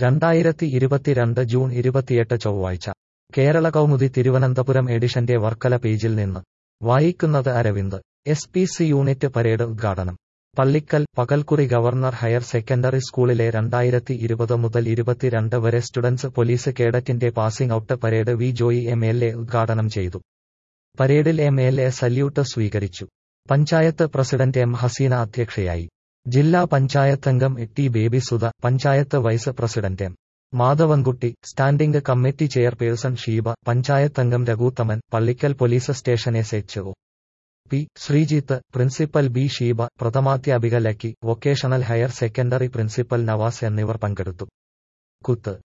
രണ്ടായിരത്തി ഇരുപത്തിരണ്ട് ജൂൺ ഇരുപത്തിയെട്ട് ചൊവ്വാഴ്ച കേരള കൗമുദി തിരുവനന്തപുരം എഡിഷന്റെ വർക്കല പേജിൽ നിന്ന് വായിക്കുന്നത് Aravind S P C unit parade ഉദ്ഘാടനം പള്ളിക്കൽ പകൽക്കുറി ഗവർണർ ഹയർ സെക്കൻഡറി സ്കൂളിലെ രണ്ടായിരത്തി ഇരുപത് മുതൽ ഇരുപത്തിരണ്ട് വരെ സ്റ്റുഡൻസ് പോലീസ് കേഡറ്റിന്റെ passing out parade V Joy M L A ഉദ്ഘാടനം ചെയ്തു പരേഡിൽ എം എൽ എ സല്യൂട്ട് സ്വീകരിച്ചു പഞ്ചായത്ത് പ്രസിഡന്റ് എം ഹസീന അധ്യക്ഷയായി ജില്ലാ പഞ്ചായത്തംഗം T Baby Sudha panchayat vice president M Madhavankutty standing committee chairperson Sheeba പഞ്ചായത്തംഗം Raghuthaman Pallikkal police station S H O P Sreejith principal B Sheeba പ്രഥമാധ്യാപിക Lucky vocational higher secondary principal Navas എന്നിവർ പങ്കെടുത്തു കുത്ത്